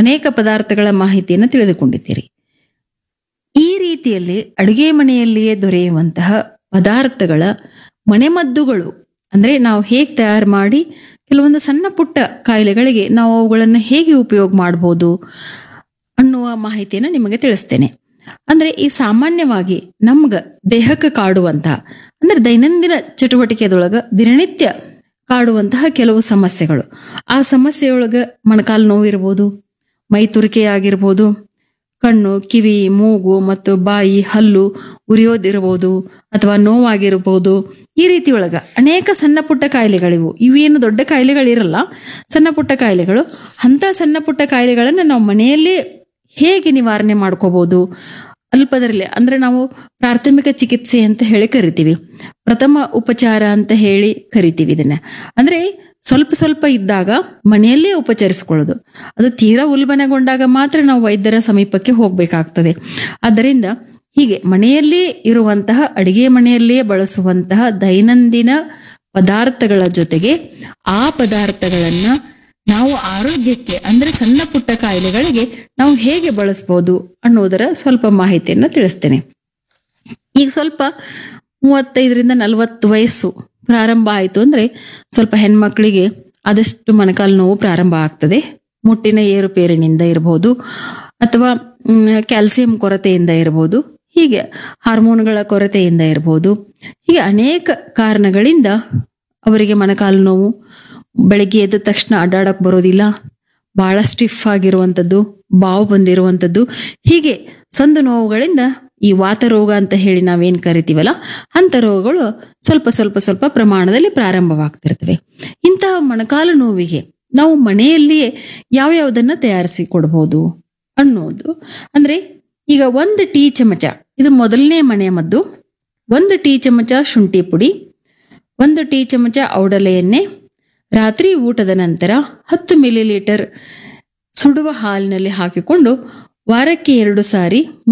ಅನೇಕ ಪದಾರ್ಥಗಳ ಮಾಹಿತಿಯನ್ನು ತಿಳಿದುಕೊಂಡಿದ್ದೀರಿ ಈ ರೀತಿಯಲ್ಲಿ ಅಡುಗೆ ಮನೆಯಲ್ಲಿಯೇ ದೊರೆಯುವಂತಹ ಪದಾರ್ಥಗಳ ಮನೆಮದ್ದುಗಳು ಅಂದ್ರೆ ನಾವು ಹೇಗೆ ತಯಾರು ಮಾಡಿ ಕೆಲವೊಂದು ಸಣ್ಣ ಪುಟ್ಟ ಕಾಯಿಲೆಗಳಿಗೆ ನಾವು ಅವುಗಳನ್ನು ಹೇಗೆ ಉಪಯೋಗ ಮಾಡಬಹುದು ಅನ್ನುವ ಮಾಹಿತಿಯನ್ನು ನಿಮಗೆ ತಿಳಿಸ್ತೇನೆ ಅಂದ್ರೆ ಈ ಸಾಮಾನ್ಯವಾಗಿ ನಮ್ಗ ದೇಹಕ್ಕೆ ಕಾಡುವಂತಹ ಅಂದ್ರೆ ದೈನಂದಿನ ಚಟುವಟಿಕೆದೊಳಗ ದಿನನಿತ್ಯ ಕಾಡುವಂತಹ ಕೆಲವು ಸಮಸ್ಯೆಗಳು ಆ ಸಮಸ್ಯೆಯೊಳಗ ಮೊಣಕಾಲು ನೋವು ಇರ್ಬೋದು ಮೈ ತುರಿಕೆ ಆಗಿರ್ಬೋದು ಕಣ್ಣು ಕಿವಿ ಮೂಗು ಮತ್ತು ಬಾಯಿ ಹಲ್ಲು ಉರಿಯೋದಿರ್ಬೋದು ಅಥವಾ ನೋವಾಗಿರ್ಬೋದು ಈ ರೀತಿ ಒಳಗ ಅನೇಕ ಸಣ್ಣ ಪುಟ್ಟ ಕಾಯಿಲೆಗಳಿವು ಇವೇನು ದೊಡ್ಡ ಕಾಯಿಲೆಗಳಿರಲ್ಲ ಸಣ್ಣ ಪುಟ್ಟ ಕಾಯಿಲೆಗಳು ಅಂಥ ಸಣ್ಣ ಪುಟ್ಟ ಕಾಯಿಲೆಗಳನ್ನು ನಾವು ಮನೆಯಲ್ಲೇ ಹೇಗೆ ನಿವಾರಣೆ ಮಾಡ್ಕೋಬಹುದು ಅಲ್ಪದರಲ್ಲಿ ಅಂದ್ರೆ ನಾವು ಪ್ರಾಥಮಿಕ ಚಿಕಿತ್ಸೆ ಅಂತ ಹೇಳಿ ಕರಿತೀವಿ ಪ್ರಥಮ ಉಪಚಾರ ಅಂತ ಹೇಳಿ ಕರಿತೀವಿ ಇದನ್ನ ಅಂದ್ರೆ ಸ್ವಲ್ಪ ಸ್ವಲ್ಪ ಇದ್ದಾಗ ಮನೆಯಲ್ಲೇ ಉಪಚರಿಸಿಕೊಳ್ಳೋದು ಅದು ತೀರಾ ಉಲ್ಬಣಗೊಂಡಾಗ ಮಾತ್ರ ನಾವು ವೈದ್ಯರ ಸಮೀಪಕ್ಕೆ ಹೋಗಬೇಕಾಗ್ತದೆ ಆದ್ದರಿಂದ ಹೀಗೆ ಮನೆಯಲ್ಲೇ ಇರುವಂತಹ ಅಡಿಗೆ ಮನೆಯಲ್ಲೇ ಬಳಸುವಂತಹ ದೈನಂದಿನ ಪದಾರ್ಥಗಳ ಜೊತೆಗೆ ಆ ಪದಾರ್ಥಗಳನ್ನ ನಾವು ಆರೋಗ್ಯಕ್ಕೆ ಅಂದ್ರೆ ಸಣ್ಣ ಪುಟ್ಟ ಕಾಯಿಲೆಗಳಿಗೆ ನಾವು ಹೇಗೆ ಬಳಸ್ಬೋದು ಅನ್ನೋದರ ಸ್ವಲ್ಪ ಮಾಹಿತಿಯನ್ನು ತಿಳಿಸ್ತೇನೆ ಈಗ ಸ್ವಲ್ಪ ಮೂವತ್ತೈದರಿಂದ ನಲವತ್ತು ವಯಸ್ಸು ಪ್ರಾರಂಭ ಆಯಿತು ಅಂದ್ರೆ ಸ್ವಲ್ಪ ಹೆಣ್ಮಕ್ಳಿಗೆ ಆದಷ್ಟು ಮೊಣಕಾಲು ನೋವು ಪ್ರಾರಂಭ ಆಗ್ತದೆ ಮುಟ್ಟಿನ ಏರುಪೇರಿನಿಂದ ಇರಬಹುದು ಅಥವಾ ಕ್ಯಾಲ್ಸಿಯಂ ಕೊರತೆಯಿಂದ ಇರಬಹುದು ಹೀಗೆ ಹಾರ್ಮೋನ್ಗಳ ಕೊರತೆಯಿಂದ ಇರಬಹುದು ಹೀಗೆ ಅನೇಕ ಕಾರಣಗಳಿಂದ ಅವರಿಗೆ ಮೊಣಕಾಲು ನೋವು ಬೆಳಗ್ಗೆ ಎದ್ದ ತಕ್ಷಣ ಅಡ್ಡಾಡಕ್ ಬರೋದಿಲ್ಲ ಬಹಳ ಸ್ಟಿಫ್ ಆಗಿರುವಂಥದ್ದು ಬಾವು ಬಂದಿರುವಂಥದ್ದು ಹೀಗೆ ಸಂದು ನೋವುಗಳಿಂದ ಈ ವಾತ ರೋಗ ಅಂತ ಹೇಳಿ ನಾವೇನ್ ಕರಿತೀವಲ್ಲ ಅಂತ ರೋಗಗಳು ಸ್ವಲ್ಪ ಸ್ವಲ್ಪ ಸ್ವಲ್ಪ ಪ್ರಮಾಣದಲ್ಲಿ ಪ್ರಾರಂಭವಾಗ್ತಿರ್ತವೆ ಇಂತಹ ಮೊಣಕಾಲು ನೋವಿಗೆ ನಾವು ಮನೆಯಲ್ಲಿಯೇ ಯಾವ್ಯಾವುದನ್ನ ತಯಾರಿಸಿ ಕೊಡಬಹುದು ಅನ್ನೋದು ಅಂದ್ರೆ ಈಗ ಒಂದು ಟೀ ಚಮಚ ಇದು ಮೊದಲನೇ ಮನೆಯ ಮದ್ದು ಒಂದು ಟೀ ಚಮಚ ಶುಂಠಿ ಪುಡಿ ಒಂದು ಟೀ ಚಮಚ ಔಡಲೆ ಎಣ್ಣೆ ರಾತ್ರಿ ಊಟದ ನಂತರ ಹತ್ತು ಮಿಲಿ ಲೀಟರ್ ಸುಡುವ ಹಾಲಿನಲ್ಲಿ ಹಾಕಿಕೊಂಡು ವಾರಕ್ಕೆ ಎರಡು ಸಾರಿ